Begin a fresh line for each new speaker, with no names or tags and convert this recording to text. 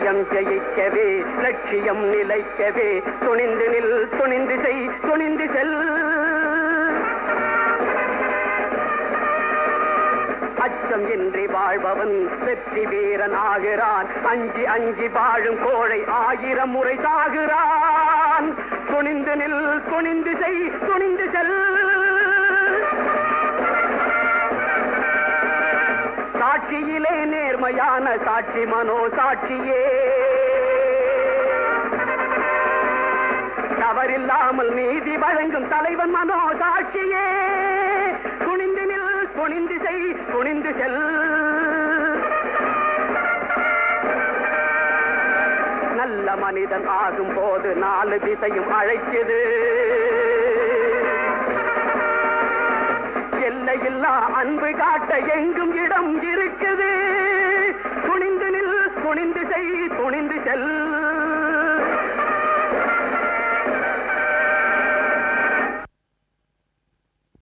சத்தியம் ஜெயிக்கவே லட்சியம் நிலைக்கவே துணிந்து நில் துணிந்து செய் துணிந்து செல் அச்சம் இன்றி வாழ்பவன் வெற்றி வீரன் ஆகிறான் அஞ்சி அஞ்சி வாழும் கோழை ஆயிரம் முறை சாகிறான் துணிந்து நில் துணிந்து செய் துணிந்து செல் சாட்சியிலே நேர்மையான சாட்சி மனோ சாட்சியே தவறில்லாமல் நீதி வழங்கும் தலைவன் மனோ சாட்சியே துணிந்து நில் துணிந்து செய் துணிந்து செல் நல்ல மனிதன் ஆகும் போது நாலு திசையும் அழைக்குது எல்லையில்லா அன்பு காட்ட எங்கும் இடம் இருக்குது துணிந்து நில் துணிந்து செய் துணிந்து செல்